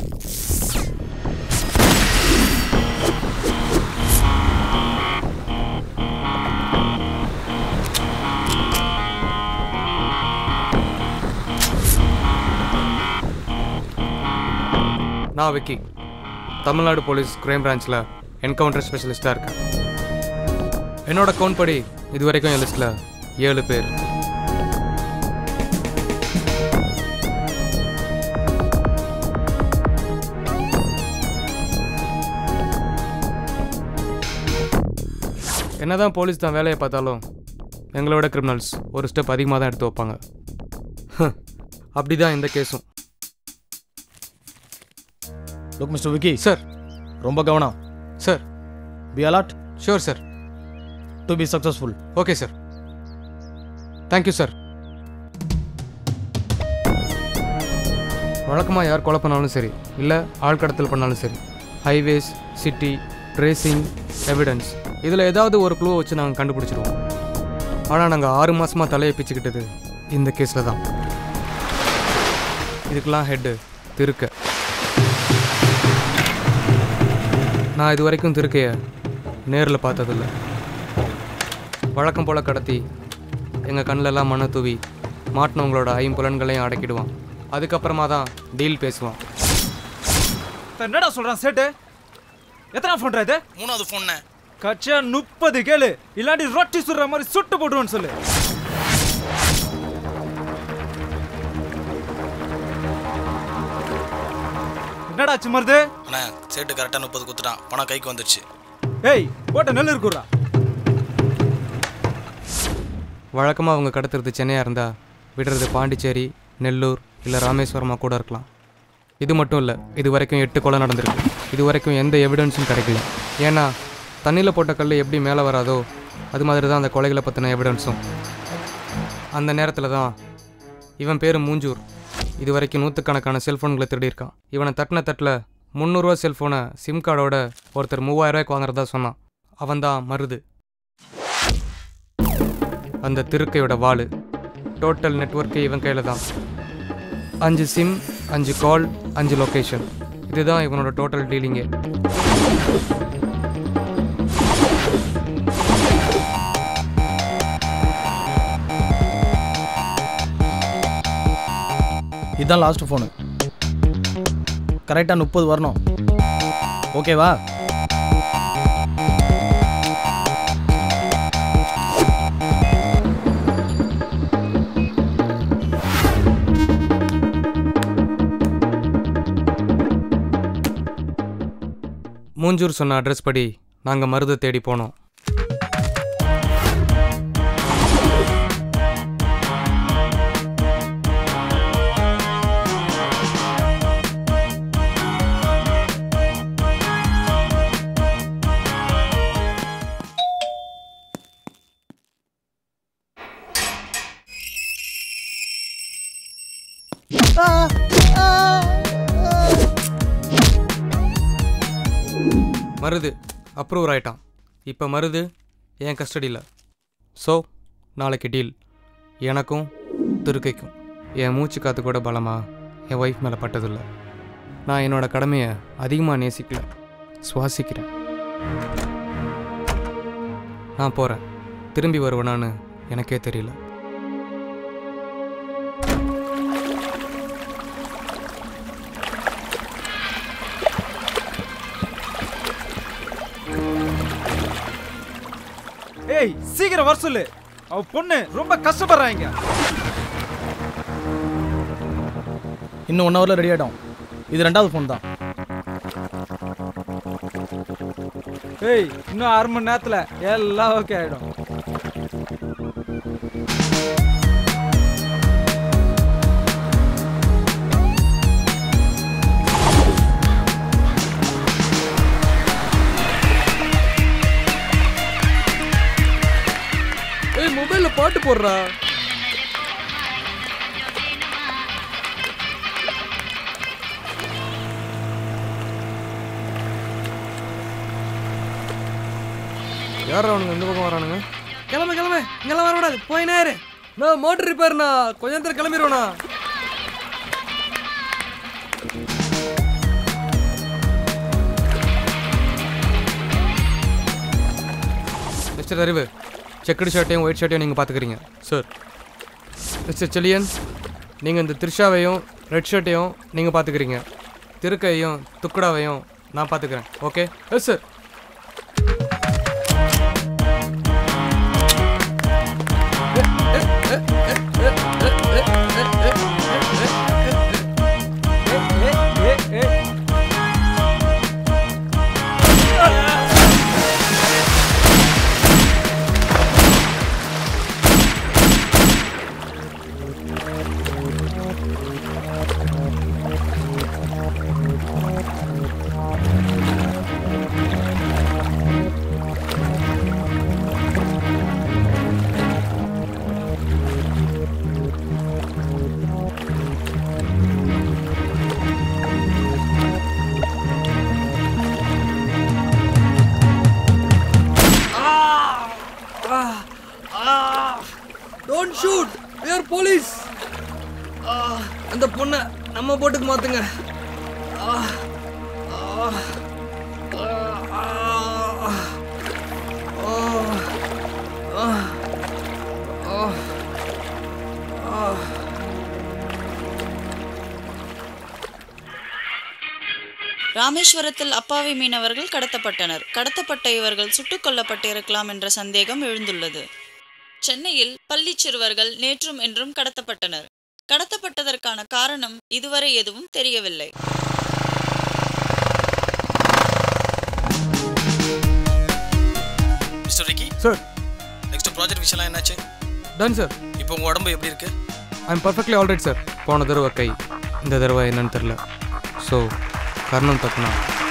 நான் Vicky Tamil Nadu police crime பிரான்ச்சில் encounter ஸ்பெஷலிஸ்ட்டாக இருக்கேன் என்னோட கவுண்ட் படி இது வரைக்கும் என் லிஸ்ட்டில் ஏழு பேர் என்னதான் போலீஸ் தான் வேலையை பார்த்தாலும் எங்களோட கிரிமினல்ஸ் ஒரு ஸ்டெப் அதிகமாக தான் எடுத்து வைப்பாங்க அப்படி தான் இந்த கேஸும் லுக் மிஸ்டர் விக்கி சார் ரொம்ப கவனம் sir be alert sure sir to be successful okay sir thank you sir வழக்கமாக யார் கொலை பண்ணாலும் சரி இல்லை ஆள் கடத்தல் பண்ணாலும் சரி ஹைவேஸ் சிட்டி ட்ரேசிங் எவிடன்ஸ் இதில் ஏதாவது ஒரு க்ளூ வச்சு நாங்கள் கண்டுபிடிச்சிருவோம் ஆனால் நாங்கள் ஆறு மாதமாக தலையை பிச்சுக்கிட்டது இந்த கேஸில் தான் இதுக்கெல்லாம் ஹெட்டு திருக்க நான் இது வரைக்கும் திருக்கைய நேரில் பார்த்ததில்ல வழக்கம் போல் கடத்தி எங்கள் கண்ணிலெல்லாம் மண்ணை தூவி மாட்டினவங்களோட ஐம்புலன்களையும் அடக்கிடுவான் அதுக்கப்புறமா தான் டீல் பேசுவான் என்னடா சொல்றான் சேட்டு எத்தனை ஃபோன் இது மூணாவது ஃபோன் கச்சா முப்பது கேளு இல்லாட்டி ரொட்டி சுடுற மாதிரி சுட்டு போட்டுருவேன்னு சொல்லு என்னடா சுமருது அண்ணா சேட்டு கரெக்டாக முப்பது குத்துட்டான் பணம் கைக்கு வந்துருச்சு ஏய் போட்ட நெல் இருக்குறா வழக்கமாக அவங்க கடத்துறது சென்னையாக இருந்தால் விடுறது பாண்டிச்சேரி நெல்லூர் இல்லை ராமேஸ்வரமாக கூட இருக்கலாம் இது மட்டும் இல்லை இது வரைக்கும் எட்டு கொலை நடந்திருக்கு இது வரைக்கும் எந்த எவிடன்ஸும் கிடைக்கல ஏன்னா தண்ணியில் போட்ட கல் எப்படி மேலே வராதோ அது மாதிரி தான் அந்த கொலைகளை பற்றின எவிடன்ஸும் அந்த நேரத்தில் தான் இவன் பேர் மூஞ்சூர் இது வரைக்கும் நூற்றுக்கணக்கான செல்ஃபோன்களை திருடியிருக்கான் இவனை தட்டின தட்டில் முந்நூறுரூவா செல்ஃபோனை சிம் கார்டோட ஒருத்தர் மூவாயிரம் ரூபாய்க்கு வாங்குறதா சொன்னான் அவன் தான் மருது அந்த திருக்கையோட வாள் டோட்டல் நெட்வொர்க்கே இவன் கையில் தான் அஞ்சு சிம் அஞ்சு கால் அஞ்சு லொக்கேஷன் இதுதான் இவனோட டோட்டல் டீலிங்கே இதுதான் லாஸ்ட் ஃபோனு கரெக்டாக முப்பது வரணும் ஓகேவா மூஞ்சூர் சொன்ன அட்ரஸ் படி நாங்கள் மருதை தேடி போனோம் மருது அப்ரூவ் ஆயிட்டான் இப்போ மருது என் கஸ்டடியில் ஸோ நாளைக்கு டீல் எனக்கும் திருக்கைக்கும் என் மூச்சு காத்து கூட பலமா என் ஒய்ஃப் மேலே பட்டதில்லை நான் என்னோட கடமையை அதிகமாக நேசிக்கல சுவாசிக்கிறேன் நான் போகிறேன் திரும்பி வருவேனான்னு எனக்கே தெரியல ஏய் சீக்கிரம் வர சொல்லு அவ பொண்ணு ரொம்ப கஷ்டப்படுறாங்க இன்னும் ஒன் ஹவரில் ரெடி ஆகிடும் இது ரெண்டாவது ஃபோன் தான் ஏய் இன்னும் அரை மணி நேரத்துல எல்லாம் ஓகே ஆயிடும் ஏய் மொபைலில் பாட்டு போடுறா யார் அவனுங்க இந்த பக்கம் வரானுங்க கிளம்பு கிளம்பு இங்கெல்லாம் வரக்கூடாது போய் நேரு நான் மோட்டர் ரிப்பேர்ண்ணா கொஞ்ச நேரத்தில் கிளம்பிடுவேண்ணா மிஸ்டர் அறிவு செக்குடு ஷர்ட்டையும் ஒயிட் ஷர்ட்டையும் நீங்கள் பார்த்துக்கிறீங்க சார் மிஸ்டர் செலியன் நீங்கள் இந்த த்ரிஷாவையும் ரெட் ஷர்ட்டையும் நீங்கள் பார்த்துக்கிறீங்க திருக்கையும் துக்குடாவையும் நான் பார்த்துக்கிறேன் okay yes sir hey hey don't shoot we are police அந்த பொண்ணை நம்ம போட்டுக்கு மாத்துங்க ஆ, ஆ, ஆ, ஆ, ஆ, ஆ, ஆ. ராமேஸ்வரத்தில் அப்பாவி மீனவர்கள் கடத்தப்பட்டனர் கடத்தப்பட்ட இவர்கள் சுட்டுக் கொல்லப்பட்டிருக்கலாம் என்ற சந்தேகம் எழுந்துள்ளது சென்னையில் பள்ளி சிறுவர்கள் நேற்றும் இன்றும் கடத்தப்பட்டனர் கடத்தப்பட்டதற்கான காரணம் இதுவரை எதுவும் தெரியவில்லை mister Vicky sir next project விஷயம்லாம் என்னாச்சு டன் சார் இப்போ உங்கள் உடம்பு எப்படி இருக்கு I am perfectly alright sir போன தடவை கை இந்த தடவை என்னன்னு தெரில ஸோ கர்ணம் தப்புனா